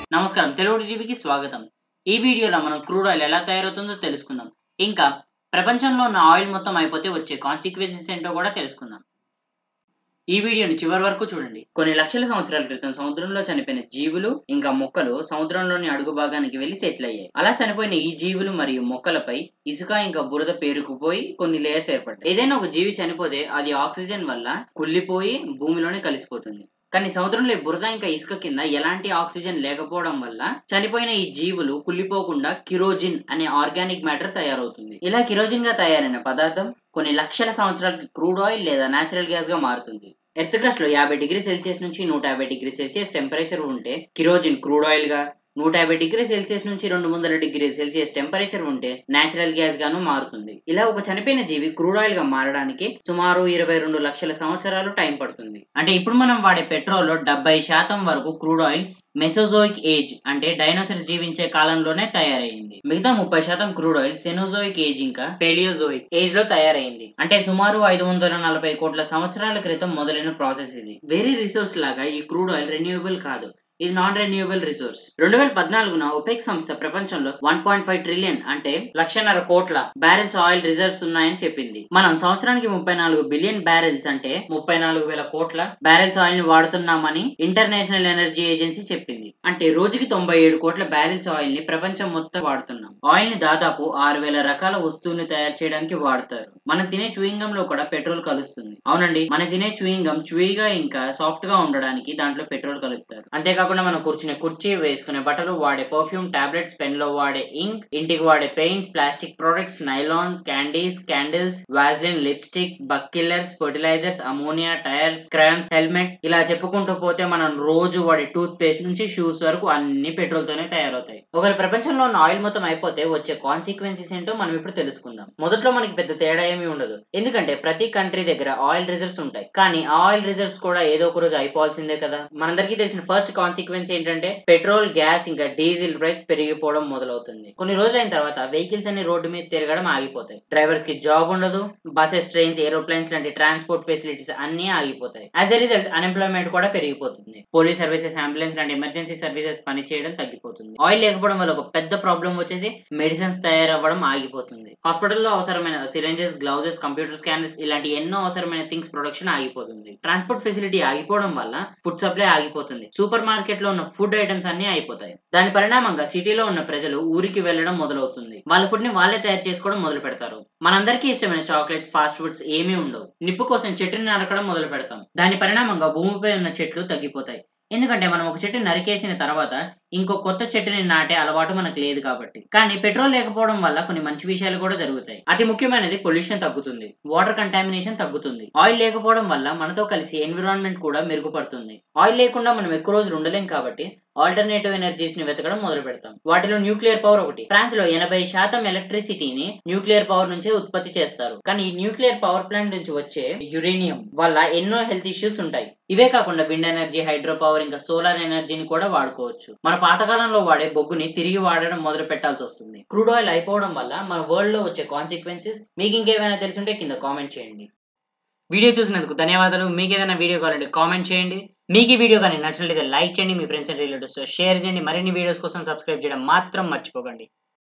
నమస్కారం తెలుగు టీవీకి స్వాగతం ఈ వీడియోలో మనం క్రూడ్ ఆయిల్ ఎలా తయారవుతుందో తెలుసుకుందాం ఇంకా ప్రపంచంలో ఉన్న ఆయిల్ మొత్తం అయిపోతే వచ్చే కాన్సిక్వెన్సెస్ ఏంటో కూడా తెలుసుకుందాం ఈ వీడియోని చివరి వరకు చూడండి కొన్ని లక్షల సంవత్సరాల క్రితం సముద్రంలో చనిపోయిన జీవులు ఇంకా మొక్కలు సముద్రంలోని అడుగు భాగానికి వెళ్లి సెటిల్ అయ్యాయి అలా చనిపోయిన ఈ జీవులు మరియు మొక్కలపై ఇసుక ఇంకా బురద పేరుకుపోయి కొన్ని లేయర్స్ ఏర్పడ్డాయి ఏదైనా ఒక జీవి చనిపోతే అది ఆక్సిజన్ వల్ల కుళ్ళిపోయి భూమిలోనే కలిసిపోతుంది కానీ సముద్రంలో ఈ బురద ఇంకా ఇసుక కింద ఎలాంటి ఆక్సిజన్ లేకపోవడం వల్ల చనిపోయిన ఈ జీవులు కుళ్ళిపోకుండా కిరోజిన్ అనే ఆర్గానిక్ మ్యాటర్ తయారవుతుంది ఇలా కిరోజిన్ గా తయారైన పదార్థం కొన్ని లక్షల సంవత్సరాలకి క్రూడ్ ఆయిల్ లేదా నేచురల్ గ్యాస్ గా మారుతుంది ఎర్త్ క్రస్ట్ లో యాభై డిగ్రీ సెల్సియస్ నుంచి నూట యాభై డిగ్రీ సెల్సియస్ టెంపరేచర్ ఉంటే కిరోజిన్ క్రూడ్ ఆయిల్ గా నూట యాభై డిగ్రీ సెల్సియస్ నుంచి రెండు వందల డిగ్రీ సెల్సియస్ టెంపరేచర్ ఉంటే నేచురల్ గ్యాస్ గాను మారుతుంది ఇలా ఒక చనిపోయిన జీవి క్రూడ్ ఆయిల్ గా మారడానికి సుమారు ఇరవై రెండు లక్షల సంవత్సరాలు టైం పడుతుంది అంటే ఇప్పుడు మనం వాడే పెట్రోల్ లో డెబ్బై శాతం వరకు క్రూడ్ ఆయిల్ మెసోజోయిక్ ఏజ్ అంటే డైనోసర్స్ జీవించే కాలంలోనే తయారైంది మిగతా ముప్పై శాతం క్రూడ్ ఆయిల్ సెనోజోయిక్ ఏజ్ ఇంకా పేలియోజోయిక్ ఏజ్ లో తయారైంది అంటే సుమారు ఐదు వందల నలభై కోట్ల సంవత్సరాల క్రితం మొదలైన ప్రాసెస్ ఇది వేరే రిసోర్స్ లాగా ఈ క్రూడ్ ఆయిల్ రెన్యూవబుల్ కాదు ఇది నాన్ రెన్యూవబుల్ రిసోర్స్ రెండు వేల పద్నాలుగున ఒపెక్ సంస్థ ప్రపంచంలో వన్ పాయింట్ ఫైవ్ ట్రిలియన్ అంటే లక్షన్నర కోట్ల బ్యారెల్స్ ఆయిల్ రిజర్వ్స్ ఉన్నాయని చెప్పింది మనం సంవత్సరానికి ముప్పై నాలుగు బిలియన్ బ్యారెల్స్ అంటే ముప్పై నాలుగు వేల కోట్ల బ్యారెల్స్ ఆయిల్ ని వాడుతున్నామని ఇంటర్నేషనల్ ఎనర్జీ ఏజెన్సీ చెప్పింది అంటే రోజుకి తొంభై ఏడు కోట్ల బ్యారెల్స్ ఆయిల్ ని ప్రపంచం మొత్తం వాడుతున్నాం ఆయిల్ ని దాదాపు ఆరు వేల రకాల వస్తువుల్ని తయారు చేయడానికి వాడతారు మనం తినే చూయింగం లో కూడా పెట్రోల్ కలుస్తుంది అవునండి మన తినే చూయింగం చూయిగా ఇంకా సాఫ్ట్ గా ఉండడానికి దాంట్లో పెట్రోల్ కలుపుతారు అంతేకాకుండా మనం కూర్చునే కుర్చీ వేసుకునే బట్టలు వాడే పర్ఫ్యూమ్ టాబ్లెట్స్ పెన్ లో వాడే ఇంక్ ఇంటికి వాడే paints plastic products nylon candies candles Vaseline lipstick bug killers fertilisers ammonia tyres క్రామ్స్ హెల్మెట్ ఇలా చెప్పుకుంటూ పోతే మనం రోజు వాడే టూత్ పేస్ట్ నుంచి షూస్ వరకు అన్ని పెట్రోల్ తోనే తయారవుతాయి ఒకవేళ ప్రపంచంలో ఉన్న ఆయిల్ మొత్తం అయిపోతే వచ్చే కాన్సిక్వెన్సెస్ ఏంటో మనం ఇప్పుడు తెలుసుకుందాం మొదట్లో మనకి పెద్ద తేడా ఏమీ ఉండదు ఎందుకంటే ప్రతి కంట్రీ దగ్గర ఆయిల్ రిజర్వ్స్ ఉంటాయి కానీ ఆ ఆయిల్ రిజర్వ్స్ కూడా ఏదో ఒక రోజు అయిపోవాల్సిందే కదా మనందరికీ తెలిసిన ఫస్ట్ కాన్సిక్వెన్స్ ఏంటంటే పెట్రోల్ గ్యాస్ ఇంకా డీజిల్ ప్రైస్ పెరిగిపోవడం మొదలవుతుంది కొన్ని రోజులైన తర్వాత వెహికల్స్ అన్ని రోడ్డు మీద తిరగడం ఆగిపోతాయి డ్రైవర్స్ కి జాబ్ ఉండదు బసెస్ ట్రైన్స్ ఏరోప్లేన్స్ లాంటి ట్రాన్స్పోర్ట్ ఫెసిలిటీస్ అన్ని ఆగిపోతాయి యాజ్ ఎ రిజల్ట్ అన్ఎంప్లాయ్మెంట్ కూడా పెరిగిపోతుంది పోలీస్ సర్వీసెస్ అంబులెన్స్ లాంటి ఎమర్జెన్సీ సర్వీసెస్ పనిచేయడం తగ్గిపోతుంది ఆయిల్ లేకపోవడం వల్ల ఒక పెద్ద ప్రాబ్లం వచ్చేసి మెడిసిన్స్ తయారవ్వడం ఆగిపోతుంది హాస్పిటల్లో అవసరమైన సిరెంజెస్ గ్లౌజెస్ కంప్యూటర్ స్కానర్స్ ఇలాంటి ఎన్నో అవసరమైన థింగ్స్ ప్రొడక్షన్ ఆగిపోతుంది ట్రాన్స్పోర్ట్ ఫెసిలిటీ ఆగిపోవడం వల్ల ఫుడ్ సప్లై ఆగిపోతుంది సూపర్ మార్కెట్ లో ఉన్న ఫుడ్ ఐటమ్స్ అన్ని అయిపోతాయి దాని పరిణామంగా సిటీలో ఉన్న ప్రజలు ఊరికి వెళ్లడం మొదలవుతుంది వాళ్ళ ఫుడ్ ని వాళ్ళే తయారు చేసుకోవడం మొదలు పెడతారు మనందరికీ ఇష్టమైన చాక్లెట్ ఫాస్ట్ ఫుడ్స్ ఏమీ ఉండవు నిప్పు కోసం చెట్టుని నరకడం మొదలు పెడతాం దాని పరిణామంగా భూమిపై ఉన్న చెట్లు తగ్గిపోతాయి ఎందుకంటే మనం ఒక చెట్టు నరికేసిన తర్వాత ఇంకో కొత్త చెట్టుని నాటే అలవాటు మనకు లేదు కాబట్టి కానీ పెట్రోల్ లేకపోవడం వల్ల కొన్ని మంచి విషయాలు కూడా జరుగుతాయి అతి ముఖ్యమైనది పొల్యూషన్ తగ్గుతుంది వాటర్ కంటామినేషన్ తగ్గుతుంది ఆయిల్ లేకపోవడం వల్ల మనతో కలిసి ఎన్విరాన్మెంట్ కూడా మెరుగుపడుతుంది ఆయిల్ లేకుండా మనం ఎక్కువ రోజులు ఉండలేం కాబట్టి ఆల్టర్నేటివ్ ఎనర్జీస్ ని వెతకడం మొదలు పెడతాం వాటిలో న్యూక్లియర్ పవర్ ఒకటి ఫ్రాన్స్ లో ఎనభై శాతం ఎలక్ట్రిసిటీని న్యూక్లియర్ పవర్ నుంచే ఉత్పత్తి చేస్తారు కానీ ఈ న్యూక్లియర్ పవర్ ప్లాంట్ నుంచి వచ్చే యురేనియం వల్ల ఎన్నో హెల్త్ ఇష్యూస్ ఉంటాయి ఇవే కాకుండా విండ్ ఎనర్జీ హైడ్రో పవర్ ఇంకా సోలార్ ఎనర్జీని కూడా వాడుకోవచ్చు మన పాతకాలంలో వాడే బొగ్గుని తిరిగి వాడడం మొదలు పెట్టాల్సి వస్తుంది క్రూడ్ ఆయిల్ అయిపోవడం వల్ల మన వరల్డ్ లో వచ్చే కాన్సిక్వెన్సెస్ మీకు ఇంకేమైనా తెలుసుంటే కింద కామెంట్ చేయండి వీడియో చూసినందుకు ధన్యవాదాలు మీకు ఏదైనా వీడియో కావాలంటే కామెంట్ చేయండి మీకు ఈ వీడియో కానీ నచ్చినట్లయితే లైక్ చేయండి మీ ఫ్రెండ్స్ అండ్ రిలేటివ్స్ షేర్ చేయండి మరిన్ని వీడియోస్ కోసం సబ్స్క్రైబ్ చేయడం మాత్రం మర్చిపోకండి